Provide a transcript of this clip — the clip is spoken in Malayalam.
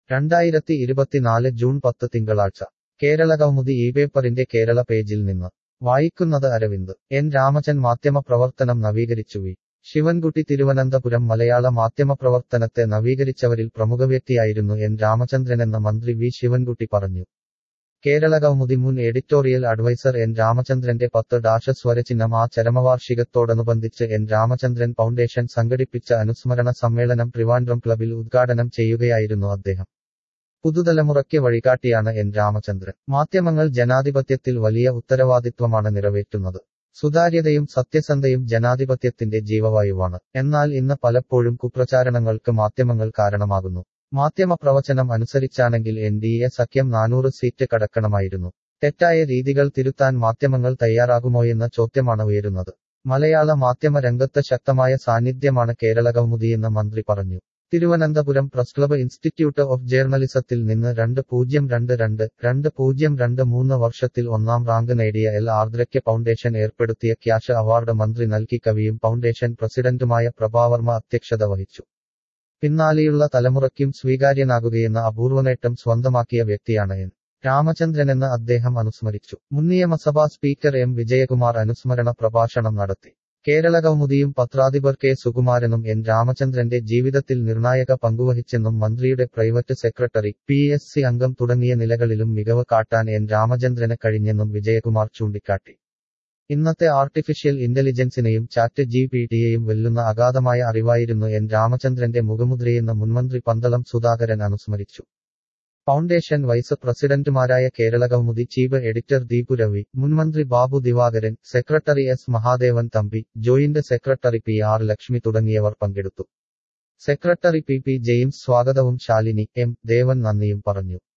രണ്ടായിരത്തി ഇരുപത്തിനാല് ജൂൺ പത്ത് തിങ്കളാഴ്ച കേരള കൗമുദി ഈ പേപ്പറിന്റെ കേരള പേജിൽ നിന്ന് വായിക്കുന്നത് അരവിന്ദ് എൻ രാമചൻ മാധ്യമപ്രവർത്തനം നവീകരിച്ചു വി ശിവൻകുട്ടി തിരുവനന്തപുരം മലയാള മാധ്യമപ്രവർത്തനത്തെ നവീകരിച്ചവരിൽ പ്രമുഖവ്യക്തിയായിരുന്നു എൻ രാമചന്ദ്രനെന്ന് മന്ത്രി വി ശിവൻകുട്ടി പറഞ്ഞു കേരള കൗമുദി മുൻ എഡിറ്റോറിയൽ അഡ്വൈസർ എൻ രാമചന്ദ്രന്റെ പത്ത് ഡാഷ സ്വരചിഹ്നം ആ ചരമവാർഷികത്തോടനുബന്ധിച്ച് എൻ രാമചന്ദ്രൻ ഫൗണ്ടേഷൻ സംഘടിപ്പിച്ച അനുസ്മരണ സമ്മേളനം ട്രിവാൻഡ്രം ക്ലബിൽ ഉദ്ഘാടനം ചെയ്യുകയായിരുന്നു അദ്ദേഹം പുതുതലമുറയ്ക്ക് വഴികാട്ടിയാണ് എൻ രാമചന്ദ്രൻ മാധ്യമങ്ങൾ ജനാധിപത്യത്തിൽ വലിയ ഉത്തരവാദിത്വമാണ് നിറവേറ്റുന്നത് സുതാര്യതയും സത്യസന്ധയും ജനാധിപത്യത്തിന്റെ ജീവവായുവാണ് എന്നാൽ ഇന്ന് പലപ്പോഴും കുപ്രചാരണങ്ങൾക്ക് മാധ്യമങ്ങൾ കാരണമാകുന്നു മാധ്യമ പ്രവചനം അനുസരിച്ചാണെങ്കിൽ എൻ ഡി എ സഖ്യം നാനൂറ് സീറ്റ് കടക്കണമായിരുന്നു തെറ്റായ രീതികൾ തിരുത്താൻ മാധ്യമങ്ങൾ തയ്യാറാകുമോയെന്ന ചോദ്യമാണ് ഉയരുന്നത് മലയാള മാധ്യമ രംഗത്ത് ശക്തമായ സാന്നിധ്യമാണ് കേരള കൗമുദിയെന്ന് മന്ത്രി പറഞ്ഞു Thiruvananthapuram press club institute of ജേർണലിസത്തിൽ നിന്ന് രണ്ട് പൂജ്യം രണ്ട് രണ്ട് രണ്ട് പൂജ്യം രണ്ട് മൂന്ന് വർഷത്തിൽ ഒന്നാം റാങ്ക് നേടിയ എൽ ആർദ്രയ്ക്ക് ഫൗണ്ടേഷൻ ഏർപ്പെടുത്തിയ ക്യാഷ് അവാർഡ് മന്ത്രി നൽകി കവിയും ഫൗണ്ടേഷൻ പ്രസിഡന്റുമായ പ്രഭാവർമ്മ അധ്യക്ഷത വഹിച്ചു പിന്നാലെയുള്ള തലമുറയ്ക്കും സ്വീകാര്യനാകുകയെന്ന അപൂർവനേട്ടം സ്വന്തമാക്കിയ വ്യക്തിയാണ് എൻ രാമചന്ദ്രനെന്ന് അദ്ദേഹം അനുസ്മരിച്ചു മുൻ നിയമസഭാ സ്പീക്കർ എം വിജയകുമാർ അനുസ്മരണ പ്രഭാഷണം നടത്തി കേരള കൗമുദിയും പത്രാധിപർ കെ സുകുമാരനും എൻ രാമചന്ദ്രന്റെ ജീവിതത്തിൽ നിർണായക പങ്കുവഹിച്ചെന്നും മന്ത്രിയുടെ private secretary P S C അംഗം തുടങ്ങിയ നിലകളിലും മികവ് കാട്ടാൻ എൻ രാമചന്ദ്രന് കഴിഞ്ഞെന്നും വിജയകുമാർ ചൂണ്ടിക്കാട്ടി ഇന്നത്തെ ആർട്ടിഫിഷ്യൽ ഇന്റലിജൻസിനെയും ചാറ്റ് ജി പി ടിയെയും വെല്ലുന്ന അഗാധമായ അറിവായിരുന്നു എൻ രാമചന്ദ്രന്റെ മുഖമുദ്രയെന്ന് മുൻമന്ത്രി പന്തളം സുധാകരൻ അനുസ്മരിച്ചു ഫൗണ്ടേഷൻ വൈസ് പ്രസിഡന്റുമാരായ കേരള കൗമുദി ചീഫ് എഡിറ്റർ ദീപു രവി മുൻമന്ത്രി Babu Divakaran secretary S Mahadevan Thampi joint secretary P R Lakshmi തുടങ്ങിയവർ പങ്കെടുത്തു സെക്രട്ടറി പി പി ജെയിംസ് സ്വാഗതവും ശാലിനി എം ദേവൻ നന്ദിയും പറഞ്ഞു